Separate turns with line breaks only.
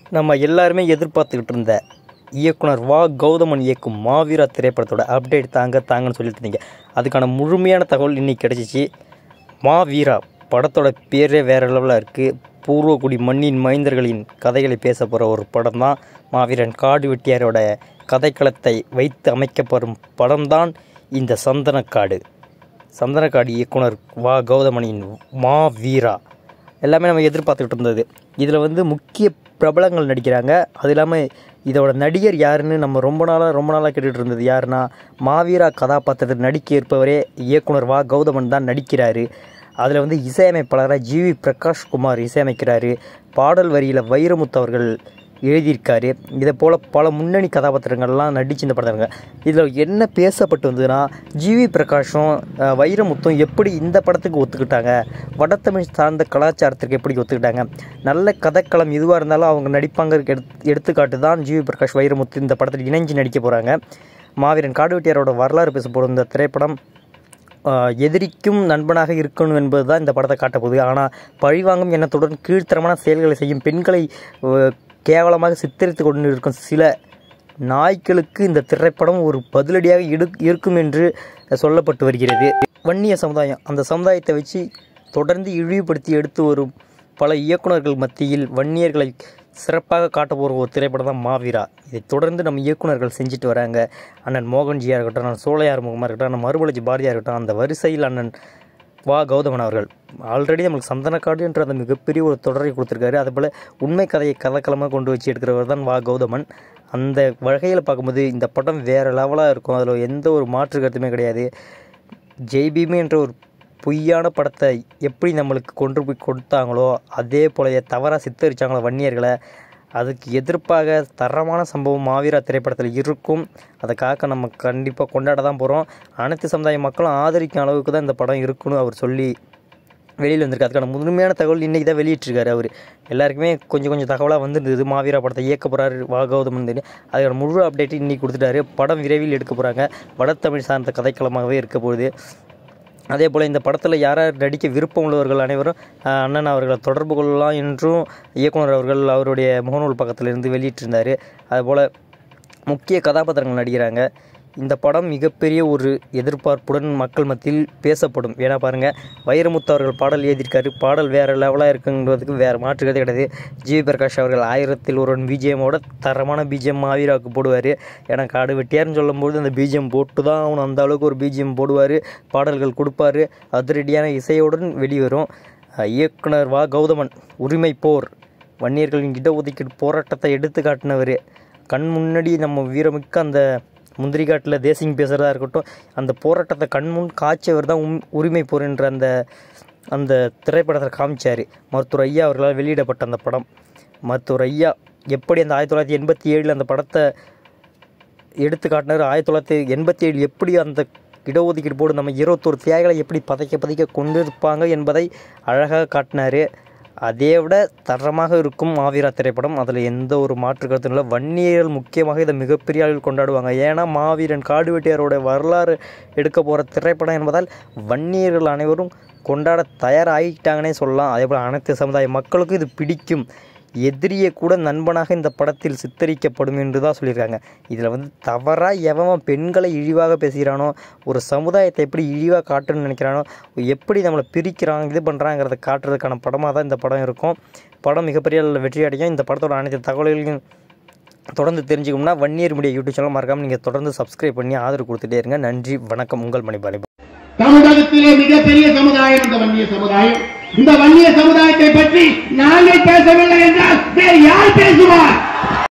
நம்ம எல்லாருமே எதிர்பார்த்துக்கிட்டு இருந்த இயக்குனர் வா கௌதமன் இயக்கும் மாவீரா திரைப்படத்தோட அப்டேட் தாங்க தாங்கன்னு சொல்லிட்டு இருந்தீங்க அதுக்கான முழுமையான தகவல் இன்னைக்கு கிடச்சிச்சு மாவீரா படத்தோட பேரே வேறு லெவலில் இருக்குது பூர்வகுடி மண்ணின் மைந்தர்களின் கதைகளை பேச போகிற ஒரு படம் தான் மாவீரன் காடு வெட்டியாரோட கதைக்களத்தை வைத்து அமைக்கப்படும் படம்தான் இந்த சந்தனக்காடு சந்தனக்காடு இயக்குனர் வா கௌதமனின் மா வீரா எல்லாமே நம்ம எதிர்பார்த்துக்கிட்டு இருந்தது இதில் வந்து முக்கிய பிரபலங்கள் நடிக்கிறாங்க அது இல்லாமல் இதோட நடிகர் யாருன்னு நம்ம ரொம்ப நாளாக ரொம்ப நாளாக கேட்டுட்டு இருந்தது யாருன்னா மாவீரா கதாபாத்திரத்தில் நடிக்க இருப்பவரே இயக்குனர் வா கௌதமன் தான் நடிக்கிறாரு அதில் வந்து இசையமைப்பாளராக ஜிவி பிரகாஷ் குமார் இசையமைக்கிறாரு பாடல் வரியில் வைரமுத்து அவர்கள் எழுதியிருக்காரு இதை போல் பல முன்னணி கதாபாத்திரங்கள்லாம் நடிச்சு இந்த படத்தில் இதில் என்ன பேசப்பட்டு வந்ததுன்னா ஜிவி பிரகாஷும் அஹ், வைரமுத்தும் எப்படி இந்த படத்துக்கு ஒத்துக்கிட்டாங்க வடத்தமிழ் சார்ந்த கலாச்சாரத்திற்கு எப்படி ஒத்துக்கிட்டாங்க நல்ல கதைக்களம் எதுவாக இருந்தாலும் அவங்க நடிப்பாங்க எடுத்து எடுத்துக்காட்டு தான் ஜிவி பிரகாஷ் வைரமுத்து இந்த படத்தில் இணைஞ்சு நடிக்க போகிறாங்க மாவீரன் காடுவெட்டியாரோட வரலாறு பேச போகிற இந்த திரைப்படம் ஆஹ் எதிரிக்கும் நண்பனாக இருக்கணும் என்பது தான் இந்த படத்தை காட்டப்போகுது ஆனால் பழிவாங்கும் எண்ணத்துடன் கீழ்த்தரமான செயல்களை செய்யும் பெண்களை ஆஹ் கேவலமாக சித்தரித்து கொண்டு இருக்கும் சில நாய்களுக்கு இந்த திரைப்படம் ஒரு பதிலடியாக இடு இருக்கும் என்று சொல்லப்பட்டு வருகிறது வன்னிய சமுதாயம் அந்த சமுதாயத்தை வச்சு தொடர்ந்து இழிவுபடுத்தி எடுத்து வரும் பல இயக்குனர்கள் மத்தியில் வன்னியர்களை சிறப்பாக காட்ட போகிற ஒரு திரைப்படம் தான் மாவீரா இதை தொடர்ந்து நம்ம இயக்குனர்கள் செஞ்சுட்டு வராங்க அண்ணன் மோகன்ஜியாக இருக்கட்டும் அண்ணன் சோழையார் முகமாக இருக்கட்டும் அண்ணன் மறுமலர்ச்சி பாரதியாக இருக்கட்டும் அந்த வரிசையில் அண்ணன் வா கௌதமன் அவர்கள் ஆல்ரெடி நம்மளுக்கு சந்தனக்காடு என்ற அந்த மிகப்பெரிய ஒரு தொடரை கொடுத்துருக்காரு அதுபோல் உண்மை கதையை கலக்கலமாக கொண்டு வச்சு எடுக்கிறவர் தான் வா கௌதமன் அந்த வகையில் பார்க்கும்போது இந்த படம் வேறு லெவலாக இருக்கும் அதில் எந்த ஒரு மாற்று கருத்துமே கிடையாது ஜெய்பீமே என்ற ஒரு பொய்யான படத்தை எப்படி நம்மளுக்கு கொண்டு போய் கொடுத்தாங்களோ அதே போல தவறாக சித்தரிச்சாங்களோ வன்னியர்களை அதுக்கு எதிர்ப்பாக தரமான சம்பவம் மாவீரா திரைப்படத்தில் இருக்கும் அதை காக்க நம்ம கண்டிப்பாக கொண்டாட தான் போகிறோம் அனைத்து சமுதாய மக்களும் ஆதரிக்கும் அளவுக்கு தான் இந்த படம் இருக்குன்னு அவர் சொல்லி வெளியில் வந்திருக்கு அதுக்கான முழுமையான தகவல் இன்றைக்கி தான் வெளியிட்டிருக்காரு அவர் எல்லாருக்குமே கொஞ்சம் கொஞ்சம் தகவலாக வந்துருந்தது மாவீரா படத்தை இயக்க போகிறாரு வாகௌதமன் அதுக்கான முழு அப்டேட் இன்றைக்கி கொடுத்துட்டாரு படம் விரைவில் எடுக்க போகிறாங்க வடத்தமிழ் சார்ந்த கதைக்களமாகவே இருக்க போகுது அதே போல் இந்த படத்தில் யார் யார் நடிக்க விருப்பம் உள்ளவர்கள் அனைவரும் ஆஹ், அண்ணன் அவர்களை தொடர்பு கொள்ளலாம் என்றும் இயக்குனர் அவர்கள் அவருடைய முகநூல் பக்கத்தில் இருந்து வெளியிட்டிருந்தார் அதுபோல் முக்கிய கதாபாத்திரங்கள் நடிக்கிறாங்க இந்த படம் மிகப்பெரிய ஒரு எதிர்பார்ப்புடன் மக்கள் மத்தியில் பேசப்படும் ஏன்னா பாருங்கள் வைரமுத்து அவர்கள் பாடல் எழுதியிருக்காரு பாடல் வேறு லெவலாக இருக்குங்கிறதுக்கு வேறு மாற்றுக்கிறதே கிடையாது ஜிவி பிரகாஷ் அவர்கள் ஆயிரத்தில் ஒருவன் பிஜிஎம்மோட தரமான பிஜிஎம் மாவீராவுக்கு போடுவார் ஏன்னா காடு வெட்டியார்னு சொல்லும்போது அந்த பிஜிஎம் போட்டு தான் அவன் அந்த அளவுக்கு ஒரு பிஜிஎம் போடுவார் பாடல்கள் கொடுப்பாரு அதிரடியான இசையுடன் வெளிவரும் அஹ் இயக்குனர் வா கௌதமன் உரிமை போர் வன்னியர்களின் இடஒதுக்கீடு போராட்டத்தை எடுத்து காட்டினவர் கண் முன்னாடி நம்ம வீரமிக்க அந்த முந்திரிக்காட்டில் தேசிங் பேசுகிறதா இருக்கட்டும் அந்த போராட்டத்தை கண்முன் காய்ச்சவர் தான் உம் உரிமை போர் என்ற அந்த அந்த திரைப்படத்தை காமிச்சார் மருத்துவர் ஐயா அவர்களால் வெளியிடப்பட்ட அந்த படம் மருத்துவர் ஐயா எப்படி அந்த ஆயிரத்தி தொள்ளாயிரத்தி எண்பத்தி ஏழில் அந்த படத்தை எடுத்து காட்டினார் ஆயிரத்தி தொள்ளாயிரத்தி எண்பத்தி ஏழு எப்படி அந்த இடஒதுக்கீடு போர்டு நம்ம இருபத்தொரு தியாகிகளை எப்படி பதைக்க பதைக்க கொண்டிருப்பாங்க என்பதை அழகாக காட்டினார் அதை விட தரமாக இருக்கும் மாவீரா திரைப்படம் அதில் எந்த ஒரு மாற்று கருத்தும் இல்லை வன்னியர்கள் முக்கியமாக இதை மிகப்பெரிய அளவில் கொண்டாடுவாங்க ஏன்னா மாவீரன் காடு வெட்டியாரோட வரலாறு எடுக்க போகிற திரைப்படம் என்பதால் வன்னியர்கள் அனைவரும் கொண்டாட தயாராகிட்டாங்கன்னே சொல்லலாம் அதே போல் அனைத்து சமுதாய மக்களுக்கும் இது பிடிக்கும் எதிரியை கூட நண்பனாக இந்த படத்தில் சித்தரிக்கப்படும் என்று தான் சொல்லியிருக்காங்க இதில் வந்து தவறாக எவன் பெண்களை இழிவாக பேசுகிறானோ ஒரு சமுதாயத்தை எப்படி இழிவாக காட்டணும்னு நினைக்கிறானோ எப்படி நம்மளை பிரிக்கிறான் இது பண்ணுறாங்கிறத காட்டுறதுக்கான படமாக தான் இந்த படம் இருக்கும் படம் மிகப்பெரிய அளவில் வெற்றி அடையும் இந்த படத்தோட அனைத்து தகவல்களையும் தொடர்ந்து தெரிஞ்சுக்கணும்னா வன்னியர் மீடியா யூடியூப் சேனல் மறக்காமல் நீங்கள் தொடர்ந்து சப்ஸ்கிரைப் பண்ணி ஆதரவு கொடுத்துட்டே இருங்க நன்றி வணக்கம் உங்கள் மணிபாலி
தமிழகத்திலே மிகப்பெரிய சமுதாயம் இந்த வன்னிய சமுதாயம் இந்த வன்னிய சமுதாயத்தை பற்றி நாங்கள் பேசவில்லை என்றால் வேறு யார் பேசுவார்